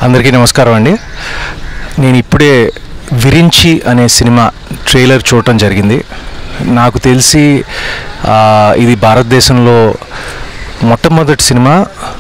అందరికీ నమస్కారం అండి నేను ఇప్పుడే విరించి అనే సినిమా ట్రైలర్ చూడటం జరిగింది నాకు తెలిసి ఆ, ఇది భారతదేశంలో మొట్టమొదటి సినిమా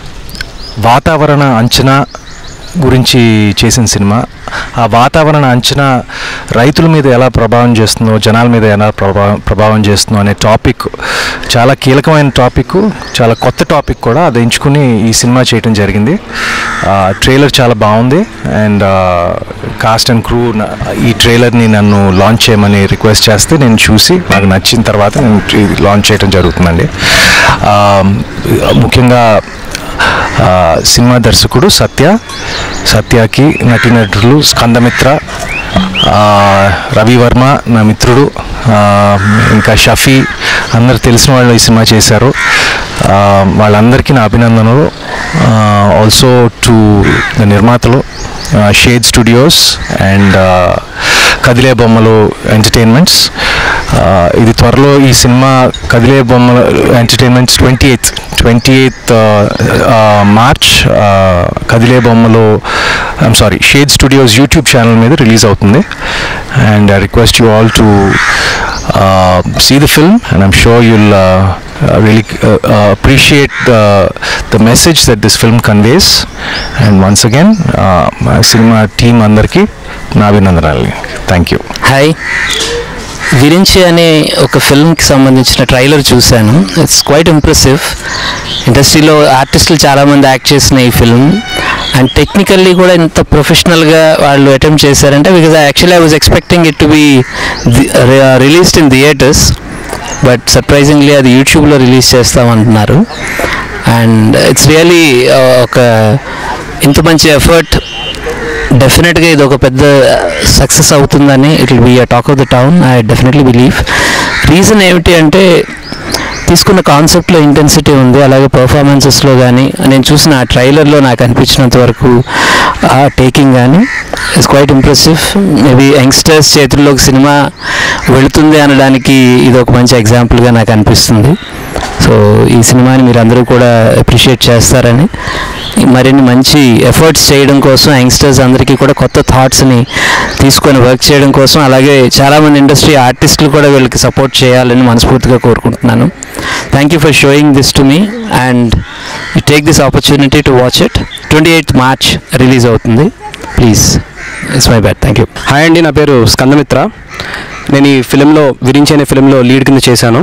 వాతావరణ అంచనా గురించి చేసిన సినిమా ఆ వాతావరణ అంచనా రైతుల మీద ఎలా ప్రభావం చేస్తుందో జనాల మీద ఎలా ప్రభావం ప్రభావం చేస్తుందో అనే టాపిక్ చాలా కీలకమైన టాపిక్ చాలా కొత్త టాపిక్ కూడా అది ఎంచుకుని ఈ సినిమా చేయడం జరిగింది ట్రైలర్ చాలా బాగుంది అండ్ కాస్ట్ అండ్ క్రూ ఈ ట్రైలర్ని నన్ను లాంచ్ చేయమని రిక్వెస్ట్ చేస్తే నేను చూసి నాకు నచ్చిన తర్వాత నేను లాంచ్ చేయడం జరుగుతుందండి ఆ, ముఖ్యంగా ఆ, సినిమా దర్శకుడు సత్య సత్యకి నటీనటులు స్కందమిత్ర ఆ, రవివర్మ నా మిత్రుడు ఆ, ఇంకా షఫీ అందరు తెలిసిన వాళ్ళు ఈ సినిమా చేశారు ఆ, వాళ్ళందరికీ నా అభినందనలు ఆల్సో టు ద నిర్మాతలు Shade Studios and Kadile Bommalu entertainments ఇది త్వరలో ఈ సినిమా కదిలే బొమ్మల entertainments twenty eighth twenty eighth March Kadile Bommalu I'm sorry Shade Studios YouTube channel మీద రిలీజ్ అవుతుంది and I request you all to see the film and I'm sure you'll really uh, uh, appreciate the, the message that this film conveys and once again uh, మా సినిమా team అందరికీ నా అభినందనాలు thank you hi Virinchi అనే ఒక ఫిల్మ్కి సంబంధించిన trailer చూశాను it's quite impressive ఇండస్ట్రీలో ఆర్టిస్టులు చాలామంది యాక్ట్ చేసిన ఈ ఫిల్మ్ అండ్ టెక్నికల్లీ కూడా ఇంత ప్రొఫెషనల్గా వాళ్ళు అటెంప్ట్ చేశారంటే because actually I was expecting it to be released in theatres but surprisingly అది యూట్యూబ్లో రిలీజ్ చేస్తామంటున్నారు అండ్ ఇట్స్ రియలీ ఒక ఇంత మంచి ఎఫర్ట్ డెఫినెట్గా ఇది ఒక పెద్ద సక్సెస్ అవుతుందని it will be a talk of the town I definitely believe reason ఏమిటి అంటే తీసుకున్న కాన్సెప్ట్లో ఇంటెన్సిటీ ఉంది అలాగే పర్ఫార్మెన్సెస్లో కానీ నేను చూసిన ఆ ట్రైలర్లో నాకు అనిపించినంత వరకు ఆ టేకింగ్ కానీ it's quite impressive maybe youngsters చేతుల్లోకి సినిమా వెళుతుంది అనడానికి ఇది ఒక మంచి ఎగ్జాంపుల్గా నాకు అనిపిస్తుంది సో ఈ సినిమాని మీరు అందరూ కూడా అప్రిషియేట్ చేస్తారని మరిన్ని మంచి ఎఫర్ట్స్ చేయడం కోసం యంగ్స్టర్స్ అందరికీ కూడా కొత్త థాట్స్ని తీసుకొని వర్క్ చేయడం కోసం అలాగే చాలామంది ఇండస్ట్రీ ఆర్టిస్టులు కూడా వీళ్ళకి సపోర్ట్ చేయాలని మనస్ఫూర్తిగా కోరుకుంటున్నాను thank you for showing this to me and you take this opportunity to watch it twenty eighth March release అవుతుంది please it's my bad thank you hi అండి నా పేరు స్కందమిత్ర నేను ఈ ఫిలింలో విరించి అనే ఫిలింలో లీడ్ కింద చేశాను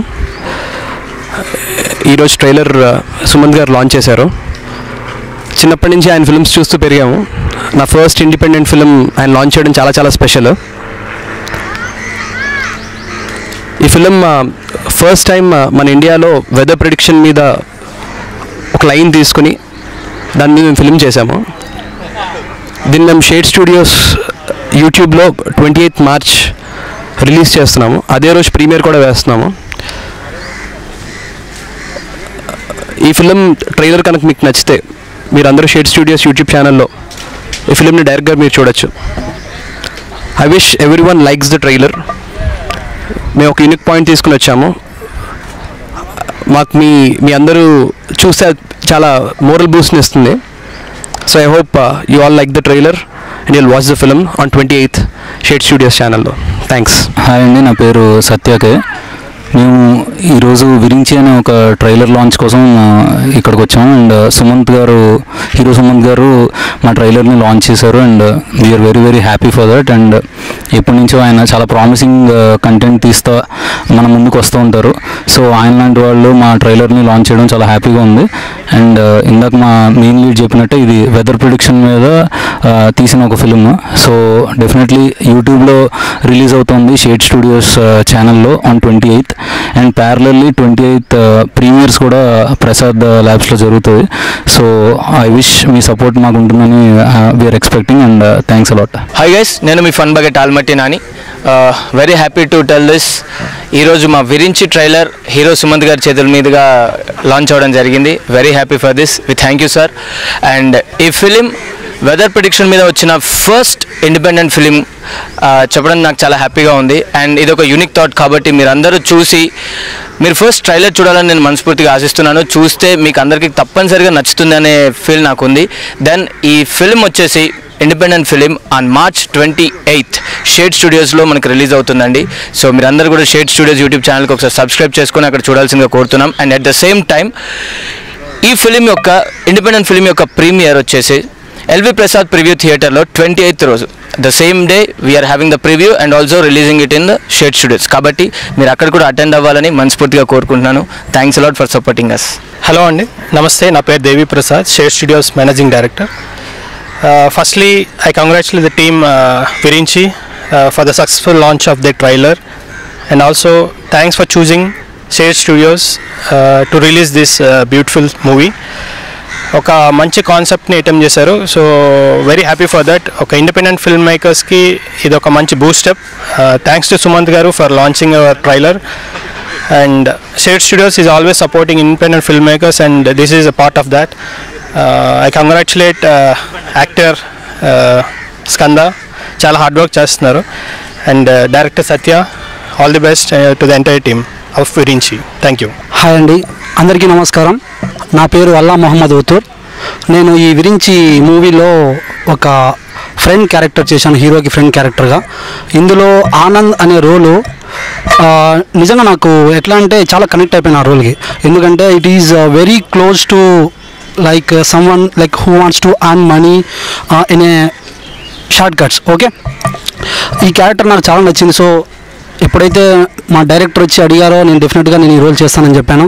ఈరోజు ట్రైలర్ ఆ, సుమంత్ గారు లాంచ్ చేశారు చిన్నప్పటి నుంచి ఆయన ఫిల్మ్స్ చూస్తూ పెరిగాము నా ఫస్ట్ ఇండిపెండెంట్ ఫిలిం ఆయన లాంచ్ చేయడం చాలా చాలా స్పెషల్ ఈ ఫిలిం ఫస్ట్ టైం మన ఇండియాలో వెదర్ ప్రిడిక్షన్ మీద ఒక లైన్ తీసుకుని దాన్ని మేము ఫిలిం చేశాము దీన్ని మేము షేడ్ స్టూడియోస్ యూట్యూబ్లో ట్వంటీ ఎయిత్ మార్చ్ రిలీజ్ చేస్తున్నాము అదే రోజు ప్రీమియర్ కూడా వేస్తున్నాము ఈ ఫిలిం ట్రైలర్ కనుక మీకు నచ్చితే మీరు అందరూ షేడ్ స్టూడియోస్ యూట్యూబ్ ఛానల్లో ఈ ఫిలింని డైరెక్ట్గా మీరు చూడొచ్చు I wish every one likes the trailer మేము ఒక యూనిక్ పాయింట్ తీసుకుని వచ్చాము మాకు మీ మీ అందరూ చూస్తే చాలా మోరల్ బూస్ట్ని ఇస్తుంది so I hope you all like the trailer and you'll watch the film on twenty eighth Shade Studios ఛానల్లో థ్యాంక్స్ హాయ్ అండి నా పేరు సత్యకే మేము ఈరోజు విరించి అనే ఒక ట్రైలర్ లాంచ్ కోసం ఆ, ఇక్కడికి వచ్చాము అండ్ సుమంత్ గారు హీరో సుమంత్ గారు మా ట్రైలర్ని లాంచ్ చేశారు and we are very very happy for that and ఎప్పటి నుంచో ఆయన చాలా ప్రామిసింగ్ కంటెంట్ తీస్తా మన ముందుకు వస్తూ ఉంటారు సో ఆయన లాంటి వాళ్ళు మా ట్రైలర్ని లాంచ్ చేయడం చాలా హ్యాపీగా ఉంది అండ్ ఇందాక మా మెయిన్ లీడ్ చెప్పినట్టే ఇది వెదర్ ప్రిడిక్షన్ మీద ఆ, తీసిన ఒక ఫిలిం సో డెఫినెట్లీ యూట్యూబ్లో రిలీజ్ అవుతుంది షేడ్ స్టూడియోస్ ఛానల్లో on twenty eighth and parallelly twenty eighth premieres కూడా ప్రసాద్ ల్యాబ్స్లో జరుగుతుంది సో ఐ విష్ మీ సపోర్ట్ మాకు ఉంటుందని we are expecting and thanks a lot hi guys నేను మీ fun bucket Almatti Nani very happy to tell this ఈరోజు మా విరించి ట్రైలర్ హీరో సుమంత్ గారి చేతుల మీదుగా లాంచ్ అవ్వడం జరిగింది very happy for this we thank you sir and ఈ ఫిలిం వెదర్ ప్రిడిక్షన్ మీద వచ్చిన ఫస్ట్ ఇండిపెండెంట్ ఫిలిం చెప్పడం నాకు చాలా హ్యాపీగా ఉంది అండ్ ఇది ఒక యూనిక్ థాట్ కాబట్టి మీరు అందరూ చూసి మీరు ఫస్ట్ ట్రైలర్ చూడాలని నేను మనస్ఫూర్తిగా ఆశిస్తున్నాను చూస్తే మీకు అందరికీ తప్పనిసరిగా నచ్చుతుంది అనే ఫీల్ నాకు ఉంది దెన్ ఈ ఫిలిం వచ్చేసి independent film on March twenty eighth Shade స్టూడియోస్లో మనకి రిలీజ్ అవుతుందండి సో మీరందరూ కూడా షేడ్ స్టూడియోస్ యూట్యూబ్ ఛానల్కి ఒకసారి సబ్స్క్రైబ్ చేసుకొని అక్కడ చూడాల్సిందిగా కోరుతున్నాం and at the same time ఈ ఫిలిం యొక్క ఇండిపెండెంట్ ఫిలిం యొక్క ప్రీమియర్ వచ్చేసి ఎల్వి ప్రసాద్ ప్రివ్యూ థియేటర్లో ట్వంటీ ఎయిత్ రోజు the same day we are having the preview and also releasing it in the Shade Studios కాబట్టి మీరు అక్కడ కూడా అటెండ్ అవ్వాలని మనస్ఫూర్తిగా కోరుకుంటున్నాను thanks a lot for supporting us hello అండి నమస్తే నా పేరు Devi Prasad Share Studios managing director firstly I congratulate the team Virinchi for the successful launch of the trailer and also thanks for choosing Share Studios to release this beautiful movie ఒక మంచి కాన్సెప్ట్ని attempt చేశారు so very happy for that ఒక independent film మేకర్స్కి ఇది ఒక మంచి boost up thanks to Sumanth garu for launching our trailer and Shade Studios is always supporting independent filmmakers and this is a part of that. Uh, I congratulate uh, actor uh, Skanda చాలా hard work చేస్తున్నారు and director Satya all the best to the entire team of Virinchi thank you hi అండి అందరికీ నమస్కారం నా పేరు అల్లా మొహమ్మద్ ఉతూర్ నేను ఈ విరించి మూవీలో ఒక ఫ్రెండ్ క్యారెక్టర్ చేశాను హీరోకి ఫ్రెండ్ క్యారెక్టర్గా ఇందులో ఆనంద్ అనే రోలు ఆ, నిజంగా నాకు ఎట్లా అంటే చాలా కనెక్ట్ అయిపోయిన ఆ రోల్కి ఎందుకంటే it is very close to like some one like who wants to earn money in a short cuts okay ఈ క్యారెక్టర్ నాకు చాలా నచ్చింది సో ఎప్పుడైతే మా డైరెక్టర్ వచ్చి అడిగారో నేను డెఫినెట్గా నేను ఈ రోల్ చేస్తానని చెప్పాను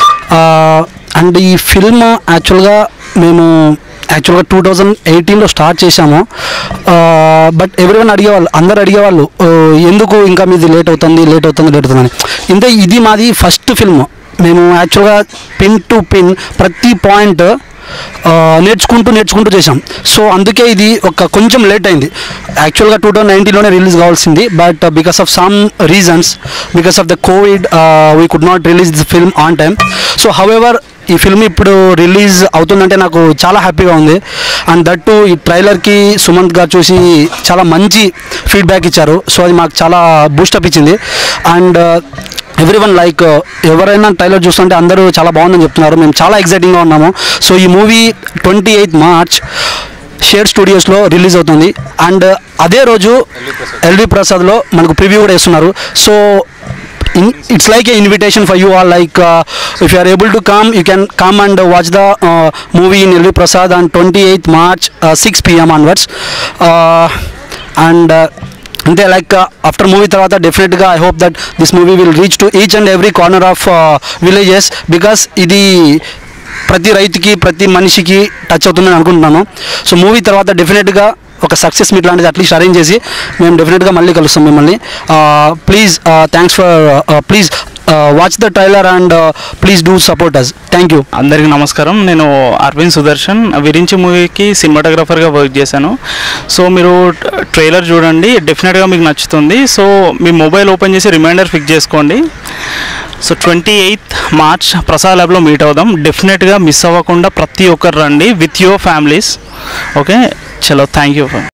అండ్ ఈ ఫిల్మ్ యాక్చువల్గా మేము యాక్చువల్గా టూ థౌజండ్ ఎయిటీన్లో స్టార్ట్ చేశాము బట్ ఎవరివన్ అడిగేవాళ్ళు అందరు అడిగేవాళ్ళు "ఓ, ఎందుకు ఇంకా మీది లేట్ అవుతుంది లేట్ అవుతుంది లేట్ అవుతుంది అని ఇంతే ఇది మాది ఫస్ట్ ఫిల్మ్ మేము యాక్చువల్గా పిన్ టు పిన్ ప్రతి పాయింట్ ఆ, నేర్చుకుంటూ నేర్చుకుంటూ చేసాం సో అందుకే ఇది ఒక కొంచెం లేట్ అయింది యాక్చువల్గా టూ థౌజండ్ నైన్టీన్లోనే రిలీజ్ కావాల్సింది but because of some reasons because of the covid we could not release the film on time so however ఈ ఫిల్మ్ ఇప్పుడు రిలీజ్ అవుతుందంటే నాకు చాలా హ్యాపీగా ఉంది అండ్ దట్టు ఈ ట్రైలర్కి సుమంత్ గారు చూసి చాలా మంచి ఫీడ్బ్యాక్ ఇచ్చారు సో అది మాకు చాలా బూస్టప్ ఇచ్చింది అండ్ ఎవ్రీ వన్ లైక్ ఎవరైనా ట్రైలర్ చూస్తుంటే అందరూ చాలా బాగుందని చెప్తున్నారు మేము చాలా ఎక్సైటింగ్గా ఉన్నాము సో ఈ movie twenty eighth March Share స్టూడియోస్లో రిలీజ్ అవుతుంది అండ్ అదే రోజు ఎల్వి ప్రసాద్లో మనకు ప్రివ్యూ కూడా వేస్తున్నారు so it's like a invitation for you all like if you are able to come you can come and watch the movie in LV Prasad on twenty eighth March six PM onwards and అంతే like after movie తర్వాత డెఫినెట్గా I hope that this movie will reach to each and every corner of villages because ఇది ప్రతి రైతుకి ప్రతి మనిషికి touch అవుతుందని అనుకుంటున్నాను సో మూవీ తర్వాత డెఫినెట్గా ఒక సక్సెస్ మీట్ లాంటిది అట్లీస్ట్ అరేంజ్ చేసి మేము డెఫినెట్గా మళ్ళీ కలుస్తాం మిమ్మల్ని please thanks for please watch the trailer and please do support us thank you అందరికీ నమస్కారం నేను అరవింద్ సుదర్శన్ విరించి మూవీకి సినిమాటోగ్రాఫర్గా వర్క్ చేశాను సో మీరు ట్రైలర్ చూడండి డెఫినెట్గా మీకు నచ్చుతుంది సో మీ మొబైల్ ఓపెన్ చేసి రిమైండర్ ఫిక్స్ చేసుకోండి so twenty eighth March Prasad ల్యాబ్లో మీట్ అవుదాం డెఫినెట్గా మిస్ అవ్వకుండా ప్రతి ఒక్కరు రండి విత్ యువర్ ఫ్యామిలీస్ ఓకే చలో థ్యాంక్ యూ